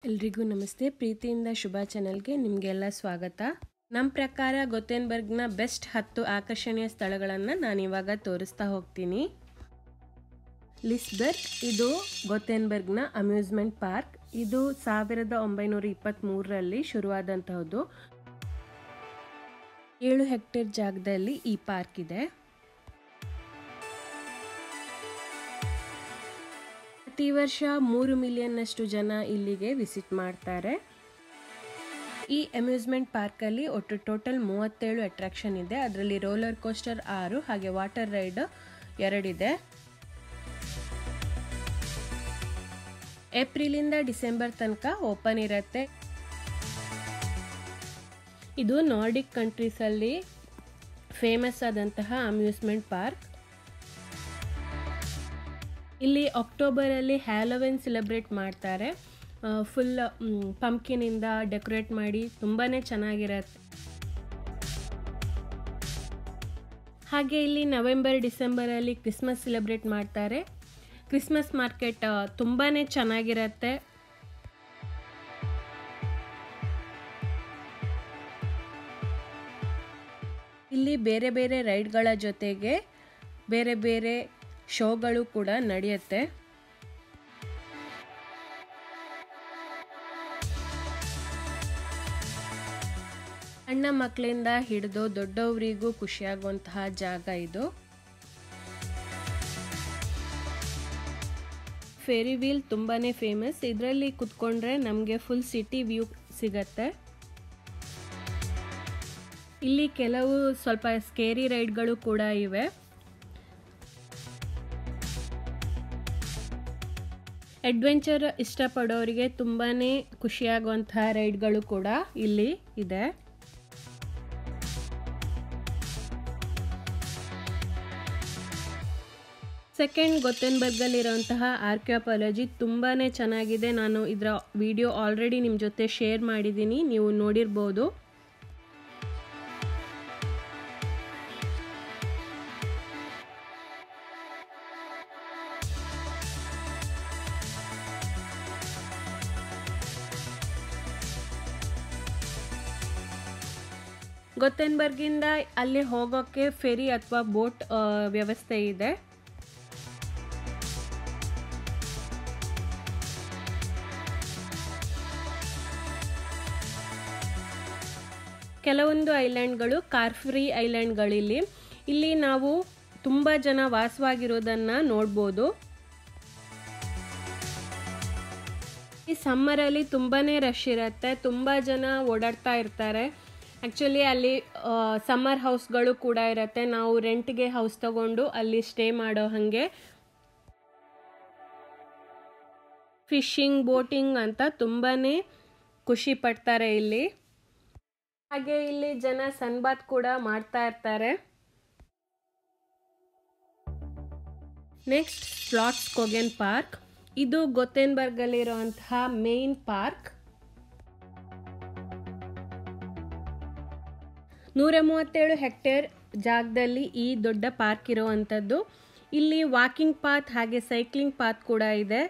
ಎಲ್ರಿಗೂ ನಮಸ್ತೆ ಪ್ರೀತಿಯಿಂದ ಶುಭ ಚಾನಲ್ಗೆ ನಿಮಗೆಲ್ಲ ಸ್ವಾಗತ ನಮ್ಮ ಪ್ರಕಾರ ಗೊತೆನ್ಬರ್ಗ್ನ ಬೆಸ್ಟ್ ಹತ್ತು ಆಕರ್ಷಣೀಯ ಸ್ಥಳಗಳನ್ನು ನಾನು ಇವಾಗ ತೋರಿಸ್ತಾ ಹೋಗ್ತೀನಿ ಲಿಸ್ಬರ್ಗ್ ಇದು ಗೊತೆನ್ಬರ್ಗ್ನ ಅಮ್ಯೂಸ್ಮೆಂಟ್ ಪಾರ್ಕ್ ಇದು ಸಾವಿರದ ಒಂಬೈನೂರ ಇಪ್ಪತ್ತ್ಮೂರರಲ್ಲಿ ಶುರುವಾದಂತಹದ್ದು ಏಳು ಹೆಕ್ಟೇರ್ ಜಾಗದಲ್ಲಿ ಈ ಪಾರ್ಕ್ ಇದೆ ಪ್ರತಿ ವರ್ಷ ಮೂರು ಮಿಲಿಯನ್ನಷ್ಟು ಜನ ಇಲ್ಲಿಗೆ ವಿಸಿಟ್ ಮಾಡ್ತಾರೆ ಈ ಅಮ್ಯೂಸ್ಮೆಂಟ್ ಪಾರ್ಕಲ್ಲಿ ಒಟ್ಟು ಟೋಟಲ್ ಮೂವತ್ತೇಳು ಅಟ್ರಾಕ್ಷನ್ ಇದೆ ಅದರಲ್ಲಿ ರೋಲರ್ ಕೋಸ್ಟರ್ ಆರು ಹಾಗೆ ವಾಟರ್ ರೈಡ್ ಎರಡಿದೆ ಏಪ್ರಿಲಿಂದ ಡಿಸೆಂಬರ್ ತನಕ ಓಪನ್ ಇರುತ್ತೆ ಇದು ನಾರ್ಡಿಕ್ ಕಂಟ್ರೀಸಲ್ಲಿ ಫೇಮಸ್ ಆದಂತಹ ಅಮ್ಯೂಸ್ಮೆಂಟ್ ಪಾರ್ಕ್ ಇಲ್ಲಿ ಅಕ್ಟೋಬರಲ್ಲಿ ಹ್ಯಾಲೋವೆನ್ ಸೆಲೆಬ್ರೇಟ್ ಮಾಡ್ತಾರೆ ಫುಲ್ ಪಂಪ್ಕಿನಿಂದ ಡೆಕೋರೇಟ್ ಮಾಡಿ ತುಂಬಾ ಚೆನ್ನಾಗಿರತ್ತೆ ಹಾಗೆ ಇಲ್ಲಿ ನವೆಂಬರ್ ಡಿಸೆಂಬರಲ್ಲಿ ಕ್ರಿಸ್ಮಸ್ ಸೆಲೆಬ್ರೇಟ್ ಮಾಡ್ತಾರೆ ಕ್ರಿಸ್ಮಸ್ ಮಾರ್ಕೆಟ್ ತುಂಬಾ ಚೆನ್ನಾಗಿರತ್ತೆ ಇಲ್ಲಿ ಬೇರೆ ಬೇರೆ ರೈಡ್ಗಳ ಜೊತೆಗೆ ಬೇರೆ ಬೇರೆ ಶೋಗಳು ಕೂಡ ನಡೆಯುತ್ತೆ ಸಣ್ಣ ಮಕ್ಕಳಿಂದ ಹಿಡಿದು ದೊಡ್ಡವರಿಗೂ ಖುಷಿಯಾಗುವಂತಹ ಜಾಗ ಇದು ಫೆರಿ ವೀಲ್ ತುಂಬಾ ಫೇಮಸ್ ಇದರಲ್ಲಿ ಕುತ್ಕೊಂಡ್ರೆ ನಮಗೆ ಫುಲ್ ಸಿಟಿ ವ್ಯೂ ಸಿಗತ್ತೆ ಇಲ್ಲಿ ಕೆಲವು ಸ್ವಲ್ಪ ಸ್ಕೇರಿ ರೈಡ್ಗಳು ಕೂಡ ಇವೆ ಅಡ್ವೆಂಚರ್ ಇಷ್ಟಪಡೋರಿಗೆ ತುಂಬಾ ಖುಷಿಯಾಗುವಂತಹ ರೈಡ್ಗಳು ಕೂಡ ಇಲ್ಲಿ ಇದೆ ಸೆಕೆಂಡ್ ಗೊತ್ತೆನ್ಬರ್ಗಲ್ಲಿರುವಂತಹ ಆರ್ಕಿಯೋಪಾಲಜಿ ತುಂಬಾ ಚೆನ್ನಾಗಿದೆ ನಾನು ಇದರ ವಿಡಿಯೋ ಆಲ್ರೆಡಿ ನಿಮ್ಮ ಜೊತೆ ಶೇರ್ ಮಾಡಿದ್ದೀನಿ ನೀವು ನೋಡಿರ್ಬೋದು ಗೊತ್ತೆನ್ಬರ್ಗಿಂದ ಅಲ್ಲಿ ಹೋಗೋಕ್ಕೆ ಫೆರಿ ಅಥವಾ ಬೋಟ್ ವ್ಯವಸ್ಥೆ ಇದೆ ಕೆಲವೊಂದು ಐಲ್ಯಾಂಡ್ಗಳು ಕಾರ್ ಫ್ರೀ ಐಲ್ಯಾಂಡ್ಗಳಿಲ್ಲಿ ಇಲ್ಲಿ ನಾವು ತುಂಬ ಜನ ವಾಸವಾಗಿರೋದನ್ನು ನೋಡ್ಬೋದು ಈ ಸಮ್ಮರಲ್ಲಿ ತುಂಬಾ ರಶ್ ಇರುತ್ತೆ ತುಂಬ ಜನ ಓಡಾಡ್ತಾ ಇರ್ತಾರೆ ಆ್ಯಕ್ಚುಲಿ ಅಲ್ಲಿ ಸಮ್ಮರ್ ಹೌಸ್ಗಳು ಕೂಡ ಇರುತ್ತೆ ನಾವು ರೆಂಟ್ಗೆ ಹೌಸ್ ತಗೊಂಡು ಅಲ್ಲಿ ಸ್ಟೇ ಮಾಡೋ ಹಾಗೆ ಫಿಶಿಂಗ್ ಬೋಟಿಂಗ್ ಅಂತ ತುಂಬಾ ಖುಷಿ ಪಡ್ತಾರೆ ಇಲ್ಲಿ ಹಾಗೆ ಇಲ್ಲಿ ಜನ ಸನ್ಬಾತ್ ಕೂಡ ಮಾಡ್ತಾ ಇರ್ತಾರೆ ನೆಕ್ಸ್ಟ್ ಸ್ಲಾಟ್ಸ್ ಕೊಗೆನ್ ಪಾರ್ಕ್ ಇದು ಗೊತೆನ್ಬರ್ಗಲ್ಲಿರುವಂತಹ ಮೇನ್ ಪಾರ್ಕ್ ನೂರ ಮೂವತ್ತೇಳು ಹೆಕ್ಟೇರ್ ಜಾಗದಲ್ಲಿ ಈ ದೊಡ್ಡ ಪಾರ್ಕ್ ಇರುವಂಥದ್ದು ಇಲ್ಲಿ ವಾಕಿಂಗ್ ಪಾತ್ ಹಾಗೆ ಸೈಕ್ಲಿಂಗ್ ಪಾತ್ ಕೂಡ ಇದೆ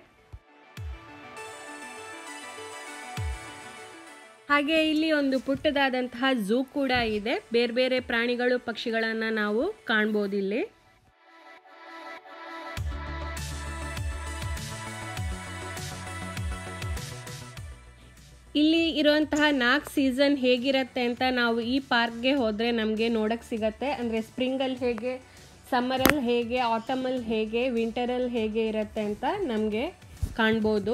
ಹಾಗೆ ಇಲ್ಲಿ ಒಂದು ಪುಟ್ಟದಾದಂತಹ ಝೂ ಕೂಡ ಇದೆ ಬೇರೆ ಬೇರೆ ಪ್ರಾಣಿಗಳು ಪಕ್ಷಿಗಳನ್ನು ನಾವು ಕಾಣ್ಬೋದು ಇಲ್ಲಿ ಇಲ್ಲಿ ಇರುವಂತಹ ನಾಲ್ಕು ಸೀಸನ್ ಹೇಗಿರುತ್ತೆ ಅಂತ ನಾವು ಈ ಪಾರ್ಕ್ಗೆ ಹೋದರೆ ನಮಗೆ ನೋಡೋಕ್ಕೆ ಸಿಗತ್ತೆ ಅಂದರೆ ಸ್ಪ್ರಿಂಗಲ್ಲಿ ಹೇಗೆ ಸಮ್ಮರಲ್ಲಿ ಹೇಗೆ ಆಟಮಲ್ಲಿ ಹೇಗೆ ವಿಂಟರಲ್ಲಿ ಹೇಗೆ ಇರುತ್ತೆ ಅಂತ ನಮಗೆ ಕಾಣ್ಬೋದು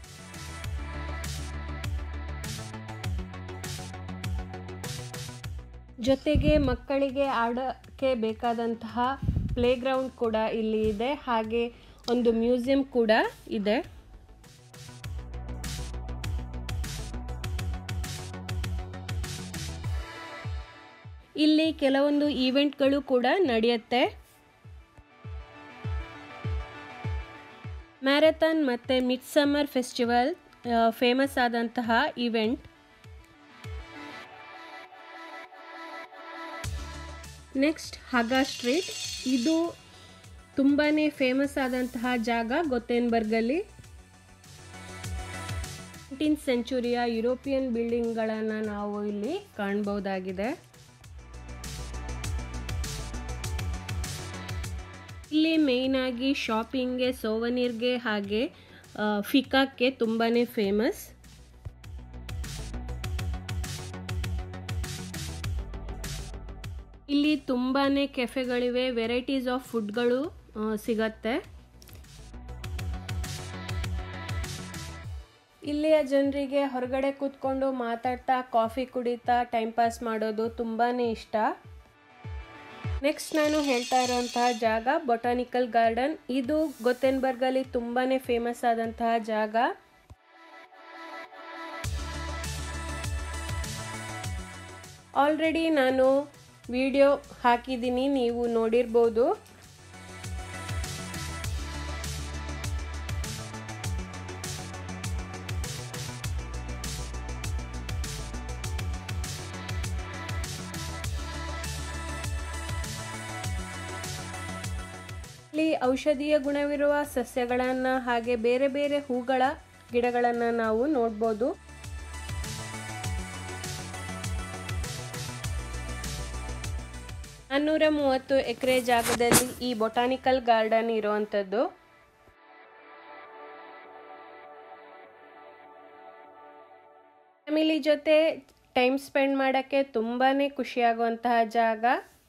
ಜೊತೆಗೆ ಮಕ್ಕಳಿಗೆ ಆಡೋಕ್ಕೆ ಬೇಕಾದಂತಹ ಪ್ಲೇಗ್ರೌಂಡ್ ಕೂಡ ಇಲ್ಲಿ ಇದೆ ಹಾಗೆ ಒಂದು ಮ್ಯೂಸಿಯಂ ಕೂಡ ಇದೆ ಇಲ್ಲಿ ಕೆಲವೊಂದು ಈವೆಂಟ್ಗಳು ಕೂಡ ನಡೆಯುತ್ತೆ ಮ್ಯಾರಥಾನ್ ಮತ್ತು ಮಿಡ್ ಸಮ್ಮರ್ ಫೆಸ್ಟಿವಲ್ ಫೇಮಸ್ ಆದಂತಹ ಈವೆಂಟ್ ನೆಕ್ಸ್ಟ್ ಹಗಾ ಸ್ಟ್ರೀಟ್ ಇದು ತುಂಬಾ ಫೇಮಸ್ ಆದಂತಹ ಜಾಗ ಗೊತ್ತೇನ್ಬರ್ಗಲ್ಲಿ ಏಯ್ಟೀನ್ ಸೆಂಚುರಿಯ ಯುರೋಪಿಯನ್ ಬಿಲ್ಡಿಂಗ್ಗಳನ್ನು ನಾವು ಇಲ್ಲಿ ಕಾಣ್ಬೋದಾಗಿದೆ ಇಲ್ಲಿ ಮೇಯ್ನಾಗಿ ಶಾಪಿಂಗ್ಗೆ ಸೋವನೀರ್ಗೆ ಹಾಗೆ ಫಿಕಾಕ್ಕೆ ತುಂಬಾ ಫೇಮಸ್ ಇಲ್ಲಿ ತುಂಬಾ ಕೆಫೆಗಳಿವೆ ವೆರೈಟೀಸ್ ಆಫ್ ಫುಡ್ಗಳು ಸಿಗತ್ತೆ ಇಲ್ಲಿಯ ಜನರಿಗೆ ಹೊರಗಡೆ ಕೂತ್ಕೊಂಡು ಮಾತಾಡ್ತಾ ಕಾಫಿ ಕುಡಿತಾ ಟೈಮ್ ಪಾಸ್ ಮಾಡೋದು ತುಂಬಾ ಇಷ್ಟ ನೆಕ್ಸ್ಟ್ ನಾನು ಹೇಳ್ತಾ ಇರೋಂತಹ ಜಾಗ ಬೊಟಾನಿಕಲ್ ಗಾರ್ಡನ್ ಇದು ಗೊತೆನ್ಬರ್ಗಲ್ಲಿ ತುಂಬಾ ಫೇಮಸ್ ಆದಂತಹ ಜಾಗ ಆಲ್ರೆಡಿ ನಾನು ವಿಡಿಯೋ ಹಾಕಿದ್ದೀನಿ ನೀವು ನೋಡಿರ್ಬೋದು ಇಲ್ಲಿ ಔಷಧೀಯ ಗುಣವಿರುವ ಸಸ್ಯಗಳನ್ನು ಹಾಗೆ ಬೇರೆ ಬೇರೆ ಹೂಗಳ ಗಿಡಗಳನ್ನು ನಾವು ನೋಡ್ಬೋದು ನಾನ್ನೂರ ಮೂವತ್ತು ಎಕರೆ ಜಾಗದಲ್ಲಿ ಈ ಬೊಟಾನಿಕಲ್ ಗಾರ್ಡನ್ ಇರುವಂಥದ್ದು ಫ್ಯಾಮಿಲಿ ಜೊತೆ ಟೈಮ್ ಸ್ಪೆಂಡ್ ಮಾಡೋಕ್ಕೆ ತುಂಬಾ ಖುಷಿಯಾಗುವಂತಹ ಜಾಗ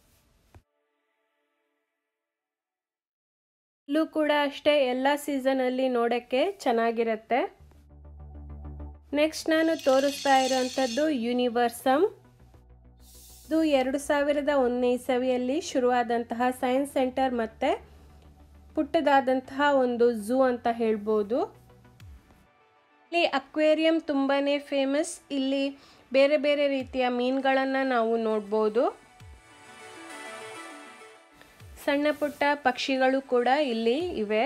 ಇಲ್ಲೂ ಕೂಡ ಅಷ್ಟೇ ಎಲ್ಲ ಸೀಸನಲ್ಲಿ ನೋಡೋಕ್ಕೆ ಚೆನ್ನಾಗಿರುತ್ತೆ ನೆಕ್ಸ್ಟ್ ನಾನು ತೋರಿಸ್ತಾ ಇರೋವಂಥದ್ದು ಯೂನಿವರ್ಸಮ್ ಇದು ಎರಡು ಸಾವಿರದ ಒಂದನೇ ಇಸವಿಯಲ್ಲಿ ಶುರುವಾದಂತಹ ಸೈನ್ಸ್ ಸೆಂಟರ್ ಮತ್ತು ಪುಟ್ಟದಾದಂತಹ ಒಂದು ಝೂ ಅಂತ ಹೇಳ್ಬೋದು ಇಲ್ಲಿ ಅಕ್ವೇರಿಯಂ ತುಂಬಾ ಫೇಮಸ್ ಇಲ್ಲಿ ಬೇರೆ ಬೇರೆ ರೀತಿಯ ಮೀನುಗಳನ್ನು ನಾವು ನೋಡ್ಬೋದು ಸಣ್ಣ ಪುಟ್ಟ ಪಕ್ಷಿಗಳು ಕೂಡ ಇಲ್ಲಿ ಇವೆ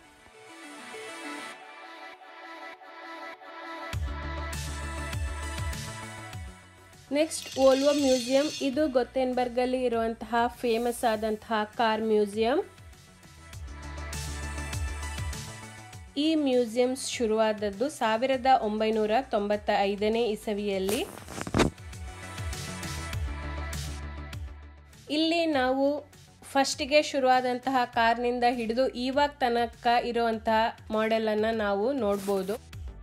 ನೆಕ್ಸ್ಟ್ ಓಲ್ವೋ ಮ್ಯೂಸಿಯಂ ಇದು ಗೊತೆನ್ಬರ್ಗಲ್ಲಿ ಇರುವಂತಹ ಫೇಮಸ್ ಆದಂತಹ ಕಾರ್ ಮ್ಯೂಸಿಯಂ ಈ ಮ್ಯೂಸಿಯಂ ಶುರುವಾದದ್ದು ಸಾವಿರದ ಒಂಬೈನೂರ ತೊಂಬತ್ತ ಐದನೇ ಇಸವಿಯಲ್ಲಿ ಇಲ್ಲಿ ನಾವು ಫಸ್ಟಿಗೆ ಶುರುವಾದಂತಹ ಕಾರ್ನಿಂದ ಹಿಡಿದು ಇವಾಗ ತನಕ ಇರುವಂತಹ ಮಾಡೆಲನ್ನು ನಾವು ನೋಡ್ಬೋದು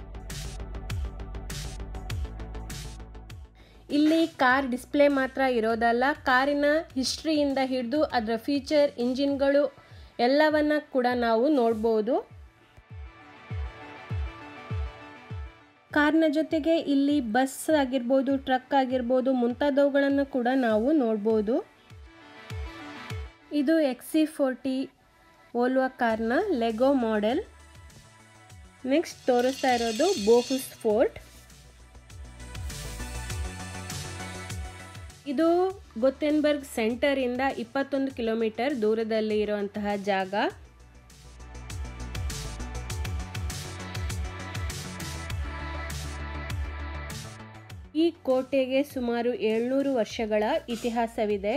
ಇಲ್ಲಿ ಕಾರ್ ಡಿಸ್ಪ್ಲೇ ಮಾತ್ರ ಇರೋದಲ್ಲ ಕಾರಿನ ಹಿಸ್ಟ್ರಿಯಿಂದ ಹಿಡಿದು ಅದರ ಫೀಚರ್ ಇಂಜಿನ್ಗಳು ಎಲ್ಲವನ್ನ ಕೂಡ ನಾವು ನೋಡ್ಬೋದು ಕಾರ್ನ ಜೊತೆಗೆ ಇಲ್ಲಿ ಬಸ್ ಆಗಿರ್ಬೋದು ಟ್ರಕ್ ಆಗಿರ್ಬೋದು ಮುಂತಾದವುಗಳನ್ನು ಕೂಡ ನಾವು ನೋಡ್ಬೋದು ಇದು ಎಕ್ಸಿ ಫೋರ್ಟಿ ಓಲ್ವಾ ಕಾರ್ನ ಲೆಗೋ ಮಾಡೆಲ್ ನೆಕ್ಸ್ಟ್ ತೋರಿಸ್ತಾ ಇರೋದು ಬೋಹುಸ್ ಫೋರ್ಟ್ ಇದು ಗೊತೆನ್ಬರ್ಗ್ ಸೆಂಟರಿಂದ ಇಪ್ಪತ್ತೊಂದು ಕಿಲೋಮೀಟರ್ ದೂರದಲ್ಲಿ ಇರುವಂತಹ ಜಾಗ ಈ ಕೋಟೆಗೆ ಸುಮಾರು ಏಳ್ನೂರು ವರ್ಷಗಳ ಇತಿಹಾಸವಿದೆ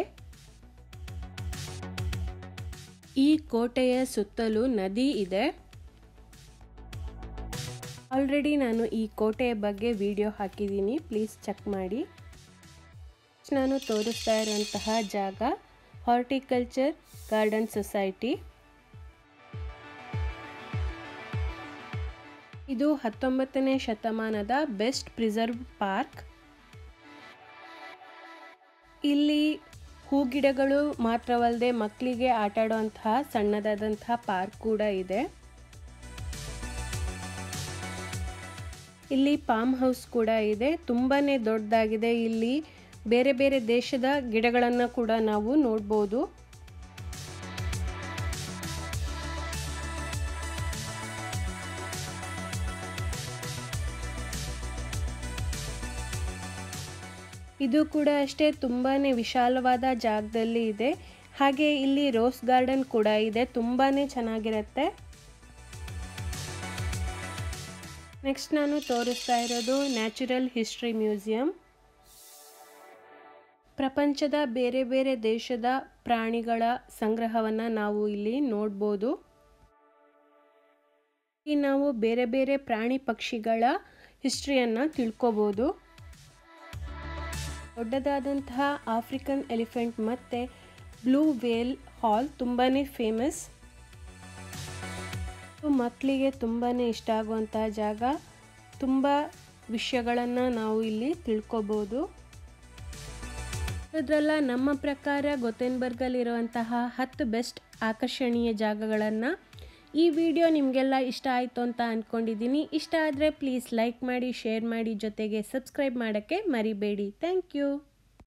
ಈ ಕೋಟೆಯ ಸುತ್ತಲೂ ನದಿ ಇದೆ ಆಲ್ರೆಡಿ ನಾನು ಈ ಕೋಟೆಯ ಬಗ್ಗೆ ವಿಡಿಯೋ ಹಾಕಿದ್ದೀನಿ ಪ್ಲೀಸ್ ಚೆಕ್ ಮಾಡಿ ನಾನು ತೋರಿಸ್ತಾ ಇರುವಂತಹ ಜಾಗ ಹಾರ್ಟಿಕಲ್ಚರ್ ಗಾರ್ಡನ್ ಸೊಸೈಟಿ ಇದು ಹತ್ತೊಂಬತ್ತನೇ ಶತಮಾನದ ಬೆಸ್ಟ್ ಪ್ರಿಸರ್ವ್ ಪಾರ್ಕ್ ಇಲ್ಲಿ ಹೂಗಿಡಗಳು ಮಾತ್ರವಲ್ಲದೆ ಮಕ್ಕಳಿಗೆ ಆಟಾಡುವಂತಹ ಸಣ್ಣದಾದಂತಹ ಪಾರ್ಕ್ ಕೂಡ ಇದೆ ಇಲ್ಲಿ ಪಾಮ್ ಹೌಸ್ ಕೂಡ ಇದೆ ತುಂಬಾ ದೊಡ್ಡದಾಗಿದೆ ಇಲ್ಲಿ ಬೇರೆ ಬೇರೆ ದೇಶದ ಗಿಡಗಳನ್ನು ಕೂಡ ನಾವು ನೋಡ್ಬೋದು ಇದು ಕೂಡ ಅಷ್ಟೇ ತುಂಬಾ ವಿಶಾಲವಾದ ಜಾಗದಲ್ಲಿ ಇದೆ ಹಾಗೆ ಇಲ್ಲಿ ರೋಸ್ ಗಾರ್ಡನ್ ಕೂಡ ಇದೆ ತುಂಬಾ ಚೆನ್ನಾಗಿರುತ್ತೆ ನೆಕ್ಸ್ಟ್ ನಾನು ತೋರಿಸ್ತಾ ಇರೋದು ನ್ಯಾಚುರಲ್ ಹಿಸ್ಟ್ರಿ ಮ್ಯೂಸಿಯಂ ಪ್ರಪಂಚದ ಬೇರೆ ಬೇರೆ ದೇಶದ ಪ್ರಾಣಿಗಳ ಸಂಗ್ರಹವನ್ನು ನಾವು ಇಲ್ಲಿ ನೋಡ್ಬೋದು ಇಲ್ಲಿ ನಾವು ಬೇರೆ ಬೇರೆ ಪ್ರಾಣಿ ಪಕ್ಷಿಗಳ ಹಿಸ್ಟ್ರಿಯನ್ನು ತಿಳ್ಕೊಬೋದು ದೊಡ್ಡದಾದಂತಹ ಆಫ್ರಿಕನ್ ಎಲಿಫೆಂಟ್ ಮತ್ತು ಬ್ಲೂ ವೇಲ್ ಹಾಲ್ ತುಂಬಾ ಫೇಮಸ್ ಮಕ್ಕಳಿಗೆ ತುಂಬಾ ಇಷ್ಟ ಆಗುವಂತಹ ಜಾಗ ತುಂಬ ವಿಷಯಗಳನ್ನು ನಾವು ಇಲ್ಲಿ ತಿಳ್ಕೊಬೋದು ಅದರಲ್ಲ ನಮ್ಮ ಪ್ರಕಾರ ಗೊತೆನ್ಬರ್ಗಲ್ಲಿರುವಂತಹ ಹತ್ತು ಬೆಸ್ಟ್ ಆಕರ್ಷಣೀಯ ಜಾಗಗಳನ್ನು ಈ ವಿಡಿಯೋ ನಿಮಗೆಲ್ಲ ಇಷ್ಟ ಆಯಿತು ಅಂತ ಅಂದ್ಕೊಂಡಿದ್ದೀನಿ ಇಷ್ಟ ಆದರೆ ಪ್ಲೀಸ್ ಲೈಕ್ ಮಾಡಿ ಶೇರ್ ಮಾಡಿ ಜೊತೆಗೆ ಸಬ್ಸ್ಕ್ರೈಬ್ ಮಾಡೋಕ್ಕೆ ಮರಿಬೇಡಿ ಥ್ಯಾಂಕ್ ಯು